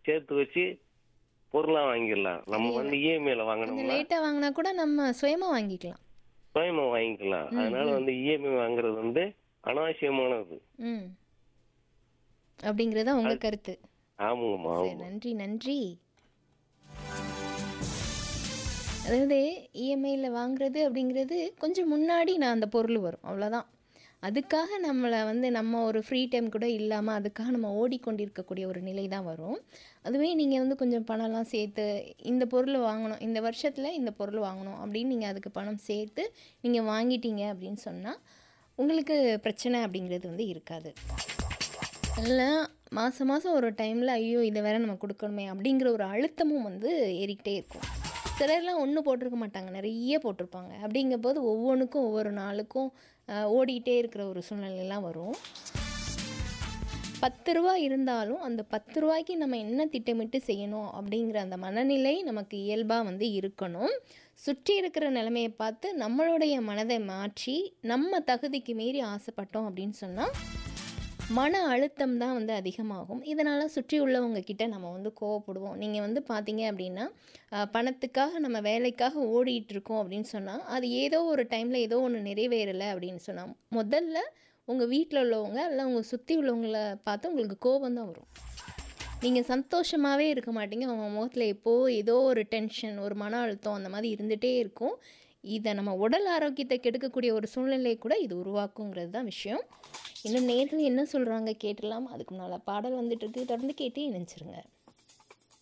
சேர்த்து வச்சு பொருளா வாங்கிடலாம் நம்ம வந்து இஎம்ஐல கொஞ்சம் வாங்கினோம்னா லேட்டாக வாங்கினா கூட நம்ம சுயமாக வாங்கிக்கலாம் சுயமா வாங்கிக்கலாம் அதனால வந்து இஎம்ஐ வாங்குறது வந்து அனாவசியமானது ம் அப்படிங்கிறதா உங்கள் கருத்து ஆமாங்கம்மா சரி ஆமா நன்றி நன்றி அதாவது இஎம்ஐயில் வாங்குறது அப்படிங்கிறது கொஞ்சம் முன்னாடி நான் அந்த பொருள் வரும் அவ்வளோதான் அதுக்காக நம்மளை வந்து நம்ம ஒரு ஃப்ரீ டைம் கூட இல்லாமல் அதுக்காக நம்ம ஓடிக்கொண்டிருக்கக்கூடிய ஒரு நிலை தான் வரும் அதுவே நீங்கள் வந்து கொஞ்சம் பணம்லாம் சேர்த்து இந்த பொருள் வாங்கணும் இந்த வருஷத்தில் இந்த பொருள் வாங்கணும் அப்படின்னு நீங்கள் அதுக்கு பணம் சேர்த்து நீங்கள் வாங்கிட்டீங்க அப்படின்னு சொன்னால் உங்களுக்கு பிரச்சனை அப்படிங்கிறது வந்து இருக்காது இல்லை மாதம் மாதம் ஒரு டைமில் ஐயோ இதை வேற நம்ம கொடுக்கணுமே அப்படிங்கிற ஒரு அழுத்தமும் வந்து ஏறிக்கிட்டே இருக்கும் சிலர்லாம் ஒன்று போட்டிருக்க மாட்டாங்க நிறைய போட்டிருப்பாங்க அப்படிங்கும்போது ஒவ்வொன்றுக்கும் ஒவ்வொரு நாளுக்கும் அஹ், ஓடிக்கிட்டே இருக்கிற ஒரு சூழ்நிலைலாம் வரும் பத்து ரூபா இருந்தாலும் அந்த பத்து ரூபாய்க்கு நம்ம என்ன திட்டமிட்டு செய்யணும் அப்படிங்கிற அந்த மனநிலை நமக்கு இயல்பாக வந்து இருக்கணும் சுற்றி இருக்கிற நிலைமையை பார்த்து நம்மளுடைய மனதை மாற்றி நம்ம தகுதிக்கு மீறி ஆசைப்பட்டோம் அப்படின்னு சொன்னால் மன அழுத்தம் தான் வந்து அதிகமாகும் இதனால் சுற்றி உள்ளவங்க கிட்ட நம்ம வந்து கோவப்படுவோம் நீங்கள் வந்து பார்த்தீங்க அப்படின்னா அஹ், பணத்துக்காக நம்ம வேலைக்காக ஓடிட்டு இருக்கோம் அப்படின்னு சொன்னால் அது ஏதோ ஒரு டைமில் ஏதோ ஒன்று நிறைவேறலை அப்படின்னு சொன்னால் முதல்ல உங்கள் வீட்டில் உள்ளவங்க இல்லை உங்கள் சுற்றி உள்ளவங்கள பார்த்து உங்களுக்கு கோபம் தான் வரும் நீங்கள் சந்தோஷமாகவே இருக்க மாட்டீங்க அவங்க முகத்தில் எப்போது ஏதோ ஒரு டென்ஷன் ஒரு மன அழுத்தம் அந்த மாதிரி இருந்துகிட்டே இருக்கும் இதை நம்ம உடல் ஆரோக்கியத்தை கெடுக்கக்கூடிய ஒரு சூழ்நிலை கூட இது உருவாக்குங்கிறது தான் விஷயம் இன்னும் நேர்கள் என்ன சொல்கிறாங்க கேட்டலாம் அதுக்கு முன்னால் பாடல் வந்துட்டு இருக்கு தொடர்ந்து கேட்டு இணைச்சிருங்க